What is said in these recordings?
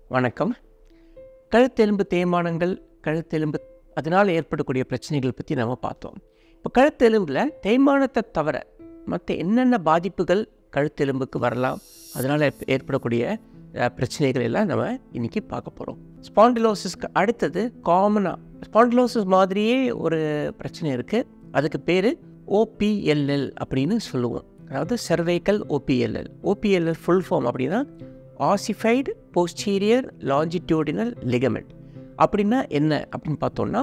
வணக்கம் கழுத்தெலும்பு தேய்மானங்கள் கழுத்தெலும்பு அதனால் ஏற்படக்கூடிய பிரச்சனைகள் பற்றி நம்ம பார்த்தோம் இப்போ கழுத்தெலும்பில் தேய்மானத்தை தவிர மற்ற என்னென்ன பாதிப்புகள் கழுத்தெலும்புக்கு வரலாம் அதனால் ஏற்படக்கூடிய அஹ், பிரச்சனைகள் எல்லாம் நம்ம இன்றைக்கி பார்க்க போகிறோம் ஸ்பாண்டிலோசிஸ்க்கு அடுத்தது காமனாக ஸ்பாண்டிலோசிஸ் மாதிரியே ஒரு பிரச்சனை இருக்குது அதுக்கு பேர் ஓபிஎல்எல் அப்படின்னு சொல்லுவோம் அதாவது cervical OPLL OPLL full form அப்படின்னா ஆசிஃபைடு போஸ்டீரியர் லாஞ்சிடியூடினல் லிகமெண்ட் அப்படின்னா என்ன அப்படின்னு பார்த்தோம்னா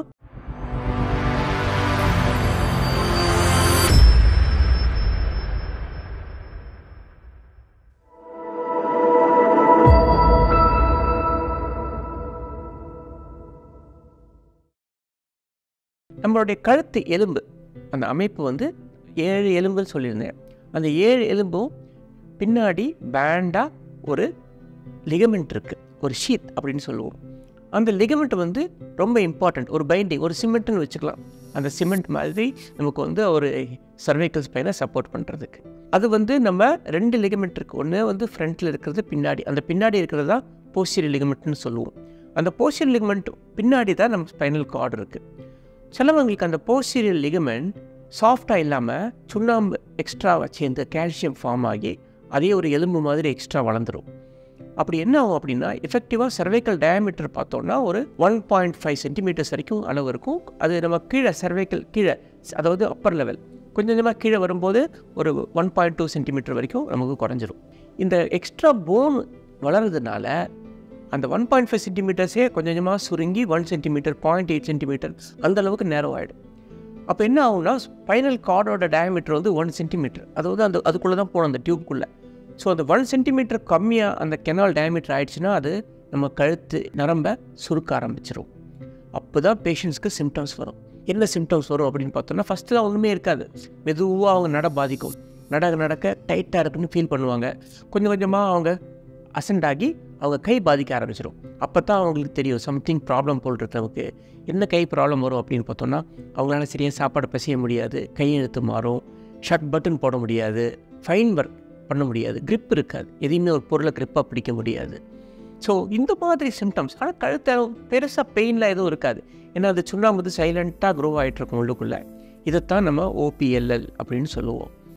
நம்மளுடைய கழுத்து எலும்பு அந்த அமைப்பு வந்து ஏழு எலும்புன்னு சொல்லியிருந்தேன் அந்த ஏழு எலும்பும் பின்னாடி பேண்டாக ஒரு லிகமெண்ட் இருக்குது ஒரு ஷீத் அப்படின்னு சொல்லுவோம் அந்த லிகமெண்ட் வந்து ரொம்ப இம்பார்ட்டண்ட் ஒரு பைண்டிங் ஒரு சிமெண்ட்னு வச்சுக்கலாம் அந்த சிமெண்ட் மாதிரி நமக்கு வந்து ஒரு சர்வைக்கல் ஸ்பைனை சப்போர்ட் பண்ணுறதுக்கு அது வந்து நம்ம ரெண்டு லிகமெண்ட் இருக்குது ஒன்று வந்து ஃப்ரண்ட்டில் இருக்கிறது பின்னாடி அந்த பின்னாடி இருக்கிறது தான் போஸ்டீரியர் லிகமெண்ட்னு சொல்லுவோம் அந்த போஸ்டீரியர் லிகமெண்ட் பின்னாடி தான் நம்ம ஸ்பைனல் கார்டு இருக்குது சிலவங்களுக்கு அந்த போஸ்டீரியர் லிகமெண்ட் சாஃப்டாக இல்லாமல் சுண்ணாம்பு எக்ஸ்ட்ரா சேர்ந்து கால்சியம் ஃபார்ம் ஆகி அதே ஒரு எலும்பு மாதிரி எக்ஸ்ட்ரா வளர்ந்துரும் அப்படி என்ன ஆகும் அப்படின்னா எஃபெக்டிவாக சர்வைக்கல் டயமீட்டர் பார்த்தோம்னா ஒரு ஒன் பாயிண்ட் ஃபைவ் சென்டிமீட்டர்ஸ் வரைக்கும் அளவு இருக்கும் அது நம்ம கீழே சர்வைக்கல் கீழே அதாவது அப்பர் லெவல் கொஞ்சம் கொஞ்சமாக கீழே வரும்போது ஒரு ஒன் பாயிண்ட் டூ சென்டிமீட்டர் வரைக்கும் நமக்கு குறைஞ்சிரும் இந்த எக்ஸ்ட்ரா போன் வளர்றதுனால அந்த ஒன் பாயிண்ட் ஃபைவ் சென்டிமீட்டர்ஸே கொஞ்சம் கொஞ்சமாக சுருங்கி one centimetre point eight centimetre அந்த அளவுக்கு நேரம் ஆகிடும் அப்போ என்ன ஆகும்னா ஸ்பைனல் கார்டோட டயமீட்டர் வந்து ஒன் சென்டிமீட்டர் அதாவது அந்த அதுக்குள்ளே தான் போகணும் அந்த டியூப்குள்ளே ஸோ அந்த ஒன் சென்டிமீட்டர் கம்மியாக அந்த கெனால் டயமீட்டர் ஆயிடுச்சுன்னா அது நம்ம கழுத்து நரம்பை சுருக்க ஆரம்பிச்சிரும் அப்போ தான் பேஷண்ட்ஸ்க்கு சிம்டம்ஸ் வரும் என்ன சிம்டம்ஸ் வரும் அப்படின்னு பார்த்தோம்னா ஃபஸ்ட்டு தான் ஒன்றுமே இருக்காது மெதுவாக அவங்க நட பாதிக்கும் நடக்க நடக்க டைட்டாக இருக்குன்னு ஃபீல் பண்ணுவாங்க கொஞ்சம் கொஞ்சமாக அவங்க அசண்ட் ஆகி அவங்க கை பாதிக்க ஆரம்பிச்சிடும் அப்போ தான் அவங்களுக்கு தெரியும் சம்திங் ப்ராப்ளம் போல் இருக்கு நமக்கு என்ன கை ப்ராப்ளம் வரும் அப்படின்னு பார்த்தோம்னா அவங்களால சரியாக சாப்பாடு பிசைய முடியாது கையெழுத்து மாறும் ஷர்ட் பட்டன் போட முடியாது ஃபைன் ஒர்க் பண்ண முடியாது grip இருக்காது எதையுமே ஒரு பொருளை grip-ஆ பிடிக்க முடியாது ஸோ இந்த மாதிரி சிம்டம்ஸ் ஆனால் கழுத்தை பெருசாக பெயினில் எதுவும் இருக்காது ஏன்னா அது சுண்ணாம்பு சைலண்ட்டாக க்ரோ ஆகிட்டு இருக்கும் உள்ளுக்குள்ளே இதைத்தான் நம்ம ஓபிஎல்எல் அப்படின்னு சொல்லுவோம்